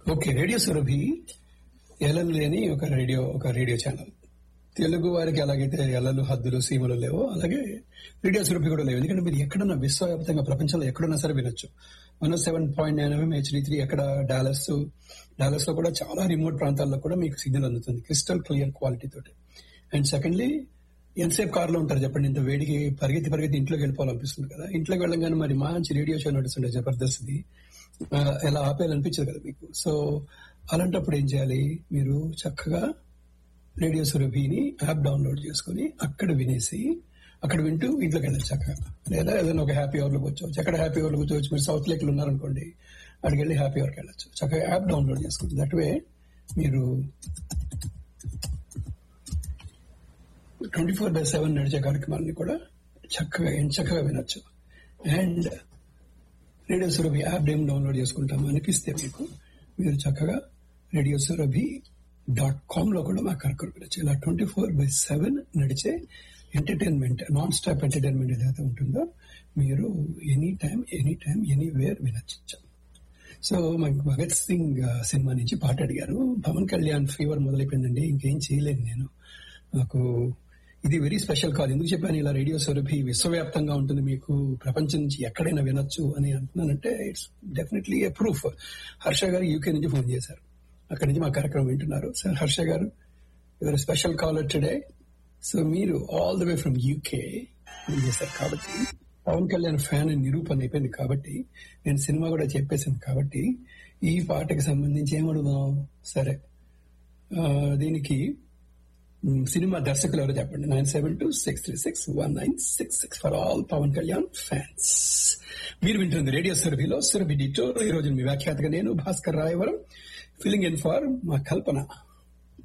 okay radio Surabhi ఎలలు లేని ఒక radio ఒక రేడియో ఛానల్ తెలుగు వారికి ఎలాగైతే ఎల్లలు హద్దులు సీమలు లేవో అలాగే రేడియో సురభి కూడా లేవు ఎందుకంటే మీరు ఎక్కడన్నా విశ్వవ్యాప్తంగా ప్రపంచంలో ఎక్కడున్నా సరే వినొచ్చు one seven point nine MM HD three ఎక్కడ డాలస్ డాలస్ లో కూడా చాలా రిమోట్ ప్రాంతాల్లో కూడా మీకు సిగ్నల్ అందుతుంది క్రిస్టల్ క్లియర్ క్వాలిటీ తోటి అండ్ సెకండ్లీ ఎంతసేపు కార్లో ఉంటారు చెప్పండి ఇంత వేడికి పరిగెత్తి పరిగెత్తి ఇంట్లోకి వెళ్ళిపోవాలనిపిస్తుంది కదా ఇంట్లోకి వెళ్ళగానే మరి మంచి రేడియో షో నడుస్తుండే జబర్దస్త్ది ఆ, ఎలా ఆపేయాలనిపించదు కదా మీకు సో అలాంటప్పుడు ఏం చేయాలి మీరు చక్కగా రేడియో సురభిని యాప్ డౌన్లోడ్ చేసుకుని అక్కడ వినేసి అక్కడ వింటూ ఇంట్లోకి వెళ్ళచ్చు చక్కగా లేదా ఏదైనా ఒక హ్యాపీ అవర్ లో కూర్చోవచ్చు ఎక్కడ హ్యాపీ అవర్ లో కూర్చోవచ్చు మీరు సౌత్ లేక్లు ఉన్నారనుకోండి అక్కడికి వెళ్ళి హ్యాపీ అవర్కి వెళ్ళచ్చు చక్కగా యాప్ డౌన్లోడ్ చేసుకోవచ్చు దట్ వే మీరు ట్వంటీ ఫోర్ బై సెవెన్ నడిచే కార్యక్రమాన్ని కూడా చక్కగా చక్కగా వినొచ్చు అండ్ రేడియో సురభి యాప్ ఏం డౌన్లోడ్ చేసుకుంటాం అనిపిస్తే మీకు మీరు చక్కగా రేడియో సురభి డాట్ కామ్ లో కూడా మా కార్యక్రమం వినొచ్చు ఇలా ట్వంటీ ఫోర్ బై సెవెన్ నడిచే ఎంటర్టైన్మెంట్ నాన్ స్టాప్ ఎంటర్టైన్మెంట్ ఏదైతే ఉంటుందో మీరు any time any time anywhere వినొచ్చు సో మనకి భగత్ సింగ్ ఆ, సినిమా నుంచి పాట అడిగారు పవన్ కళ్యాణ్ ఫీవర్ మొదలైపోయిందండి ఇంకేం చేయలేను నేను నాకు ఇది వెరీ స్పెషల్ కాల్ ఎందుకు చెప్పాను ఇలా రేడియో సురభి విశ్వవ్యాప్తంగా ఉంటుంది మీకు ప్రపంచం నుంచి ఎక్కడైనా వినొచ్చు అని అంటున్నానంటే it's definitely a proof Harsha garu UK నుంచి ఫోన్ చేశారు అక్కడి నుంచి మా కార్యక్రమం వింటున్నారు sir Harsha garu your special caller today so మీరు all the way from UK చేశారు కాబట్టి పవన్ కళ్యాణ్ ఫ్యాన్ అని నిరూపణ అయిపోయింది కాబట్టి నేను సినిమా కూడా చెప్పేశాను కాబట్టి ఈ పాటకి సంబంధించి ఏమడుగుదాం సరే ఆ, దీనికి మ్, సినిమా దర్శకులు ఎవరో చెప్పండి nine seven two six three six one nine six six for all Pawan Kalyan fans మీరు వింటుంది రేడియో సురభిలో సురభి డిటోర్ ఈ రోజు మీ వ్యాఖ్యాతగా నేను Bhaskar Rayavaram filling in for మా కల్పన